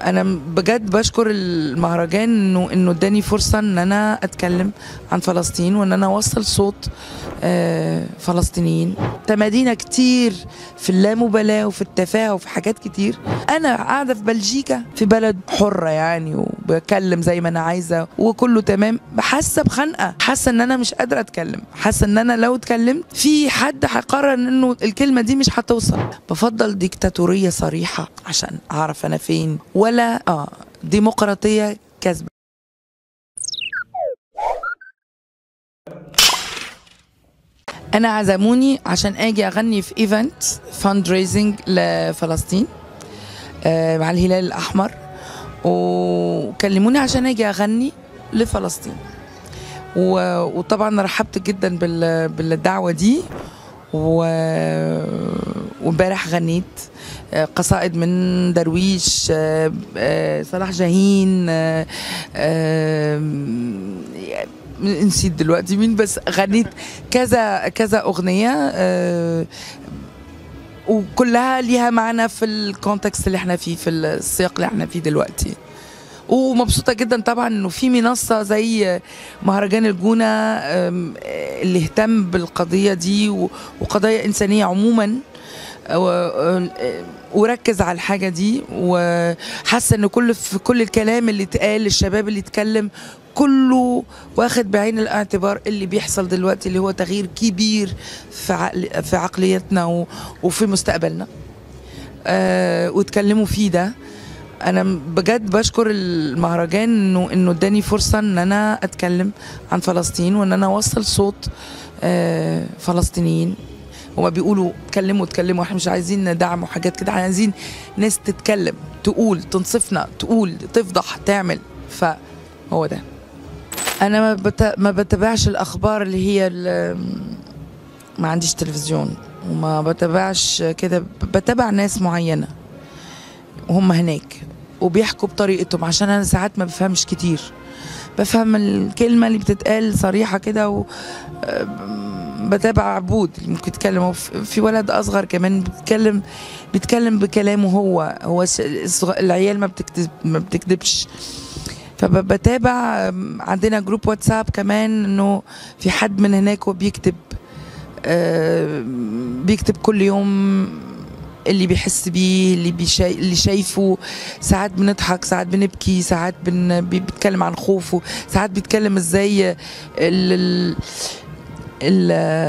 انا بجد بشكر المهرجان انه انه اداني فرصه ان انا اتكلم عن فلسطين وان انا اوصل صوت آه، فلسطينيين تمادينا كتير في اللامبالاه وفي التفاهه وفي حاجات كتير انا قاعده في بلجيكا في بلد حره يعني وبتكلم زي ما انا عايزه وكله تمام حاسه بخنقه حاسه ان انا مش قادره اتكلم حاسه ان انا لو اتكلمت في حد هيقرر انه الكلمه دي مش هتوصل بفضل ديكتاتوريه صريحه عشان اعرف انا فين ولا اه ديمقراطيه كذبه انا عزموني عشان اجي اغني في ايفنت فاند ريزنج لفلسطين آه، مع الهلال الاحمر وكلموني عشان اجي اغني لفلسطين و- وطبعا رحبت جدا بال- بالدعوه دي و- وامبارح غنيت آه، قصائد من درويش آه، آه، صلاح جاهين آه، آه، نسيت دلوقتي مين بس غنيت كذا كذا اغنيه آه، وكلها ليها معنى في الكونتكست اللي احنا فيه في السياق اللي احنا فيه دلوقتي ومبسوطه جدا طبعا انه في منصه زي مهرجان الجونه أم، اللي اهتم بالقضيه دي و- وقضايا انسانيه عموما و- وركز على الحاجه دي وحاسه ان كل في كل الكلام اللي اتقال الشباب اللي اتكلم كله واخد بعين الاعتبار اللي بيحصل دلوقتي اللي هو تغيير كبير في عقل في عقليتنا و- وفي مستقبلنا آه واتكلموا فيه ده انا بجد بشكر المهرجان انه انه اداني فرصه ان انا اتكلم عن فلسطين وان انا اوصل صوت آه فلسطينيين هما بيقولوا اتكلموا اتكلموا احنا مش عايزين دعم وحاجات كده احنا عايزين ناس تتكلم تقول تنصفنا تقول تفضح تعمل فهو ده انا ما, بت... ما بتابعش الاخبار اللي هي ال... ما عنديش تلفزيون وما بتابعش كده بتابع ناس معينه وهم هناك وبيحكوا بطريقتهم عشان انا ساعات ما بفهمش كتير بفهم الكلمة اللي بتتقال صريحة كده و آه، بتابع عبود اللي ممكن يتكلم وف- في ولد أصغر كمان بيتكلم بيتكلم بكلامه هو هو س- الصغ- العيال ما بتكذب ما بتكذبش فبتابع عندنا جروب واتساب كمان انه في حد من هناك وبيكتب آه، بيكتب كل يوم اللي بيحس بيه اللي بيشا... اللي شايفه ساعات بنضحك ساعات بنبكي ساعات بن... بي- بيتكلم عن خوفه ساعات بيتكلم ازاي ال... ال... ال...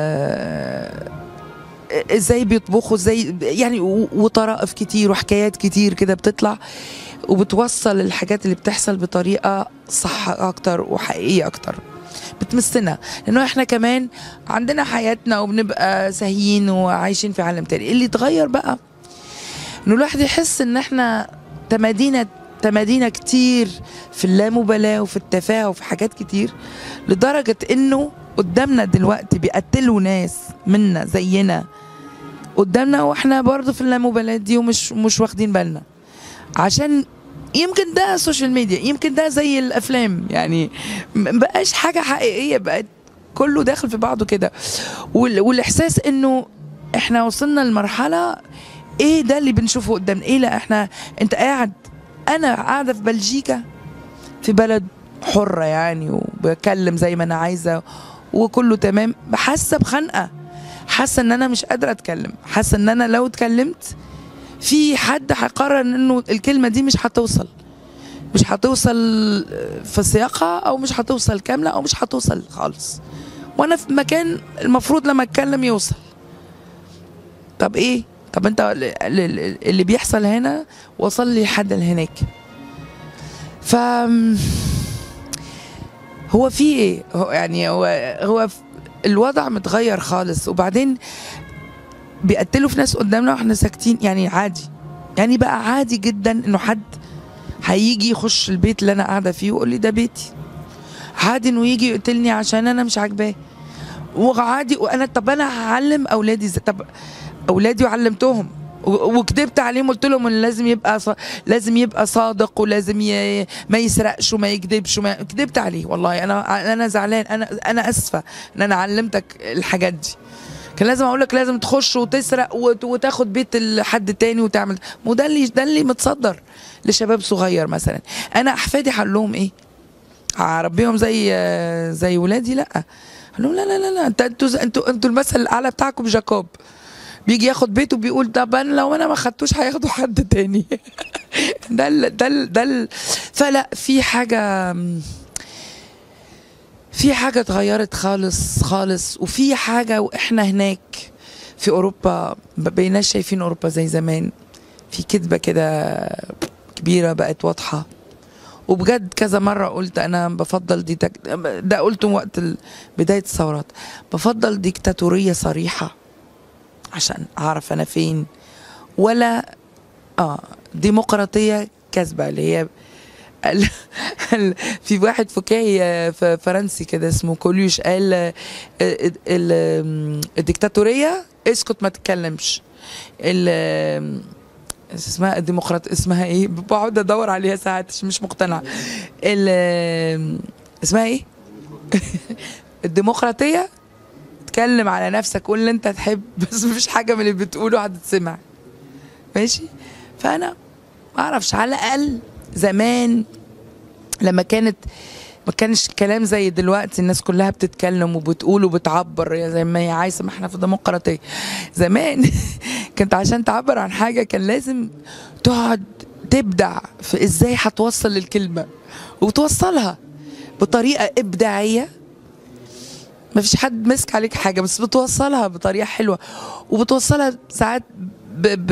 ازاي بيطبخوا ازاي يعني و- وطرائف كتير وحكايات كتير كده بتطلع وبتوصل الحاجات اللي بتحصل بطريقة صح أكتر وحقيقية أكتر بتمسنا لأنه إحنا كمان عندنا حياتنا وبنبقى ساهيين وعايشين في عالم تاني اللي اتغير بقى إنه الواحد يحس إن إحنا تمادينا تمادينا كتير في اللامبالاة وفي التفاهة وفي حاجات كتير لدرجة إنه قدامنا دلوقتي بيقتلوا ناس منا زينا قدامنا واحنا برضه في اللامبالاة دي ومش مش واخدين بالنا عشان يمكن ده السوشيال ميديا يمكن ده زي الافلام يعني م- بقاش حاجه حقيقيه بقت كله داخل في بعضه كده وال- والاحساس انه احنا وصلنا لمرحله ايه ده اللي بنشوفه قدامنا ايه لا احنا انت قاعد انا قاعده في بلجيكا في بلد حره يعني وبكلم زي ما انا عايزه وكله تمام حاسه بخنقه حاسه ان انا مش قادره اتكلم حاسه ان انا لو اتكلمت في حد هيقرر انه الكلمه دي مش هتوصل مش هتوصل في سياقها او مش هتوصل كامله او مش هتوصل خالص وانا في مكان المفروض لما اتكلم يوصل طب ايه طب انت ال- ال- اللي بيحصل هنا وصل لي لحد هناك ف هو في ايه هو يعني هو هو ف- الوضع متغير خالص وبعدين بيقتلوا في ناس قدامنا واحنا ساكتين يعني عادي يعني بقى عادي جدا انه حد هيجي يخش البيت اللي انا قاعده فيه ويقول لي ده بيتي عادي انه يجي يقتلني عشان انا مش عاجباه وعادي وانا طب انا هعلم اولادي ازاي طب اولادي وعلمتهم و- وكدبت عليهم قلت لهم ان لازم يبقى ص... لازم يبقى صادق ولازم ي... ما يسرقش وما يكذبش وما كدبت عليه والله انا انا زعلان انا انا اسفه ان انا علمتك الحاجات دي كان لازم اقول لك لازم تخش وتسرق وت- وتاخد بيت ال- حد تاني وتعمل وده اللي ده اللي متصدر لشباب صغير مثلا انا احفادي هقول لهم ايه هربيهم زي زي ولادي لا قال لهم لا لا لا لا انت انتوا انتوا انتوا المثل الاعلى بتاعكم جاكوب بيجي ياخد بيته بيقول طب انا لو انا ما خدتوش هياخدوا حد تاني ده ال ده ال ده ال فلا في حاجه في حاجه اتغيرت خالص خالص وفي حاجه واحنا هناك في اوروبا ما بقيناش شايفين اوروبا زي زمان في كذبه كده كبيره بقت واضحه وبجد كذا مرة قلت أنا بفضل دي تك... ده قلته وقت ال- بداية الثورات بفضل ديكتاتورية صريحة عشان أعرف أنا فين ولا آه ديمقراطية كذبة اللي هي ال... ال... في واحد فكاهي ف- فرنسي كده اسمه كوليوش قال آه، ال... ال... الديكتاتورية اسكت ما تتكلمش ال... اسمها الديمقراط اسمها ايه بقعد ادور عليها ساعات مش- مش مقتنعه ال اسمها ايه الديمقراطيه اتكلم على نفسك قول اللي انت تحب بس مفيش حاجه من اللي بتقوله هتتسمع ماشي فانا ما اعرفش على الاقل زمان لما كانت ما كانش الكلام زي دلوقتي الناس كلها بتتكلم وبتقول وبتعبر يا زي ما هي عايزه ما احنا في ديمقراطيه زمان كنت عشان تعبر عن حاجه كان لازم تقعد تبدع في ازاي هتوصل الكلمه وتوصلها بطريقه ابداعيه ما فيش حد مسك عليك حاجه بس بتوصلها بطريقه حلوه وبتوصلها ساعات ب... ب...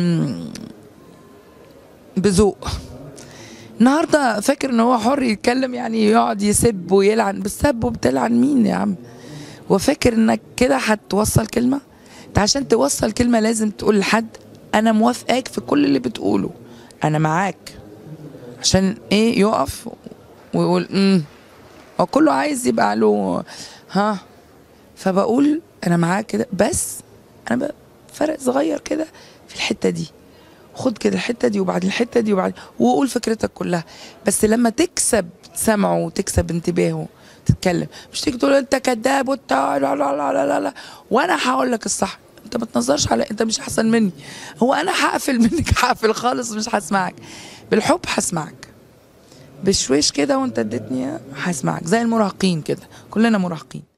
بذوق النهارده فاكر ان هو حر يتكلم يعني يقعد يسب ويلعن بس سب وبتلعن مين يا عم وفاكر انك كده هتوصل كلمه انت عشان توصل كلمه لازم تقول لحد انا موافقاك في كل اللي بتقوله انا معاك عشان ايه يقف ويقول امم هو كله عايز يبقى له ها فبقول انا معاك كده بس انا بقى فرق صغير كده في الحته دي خد كده الحته دي وبعد الحته دي وبعد وقول فكرتك كلها بس لما تكسب سمعه وتكسب انتباهه تتكلم مش تيجي تقول انت كذاب وانت لا لا لا لا لا, لا. وانا هقول لك الصح انت ما تنظرش على انت مش احسن مني هو انا هقفل منك هقفل خالص مش هسمعك بالحب هسمعك بشويش كده وانت اديتني هسمعك زي المراهقين كده كلنا مراهقين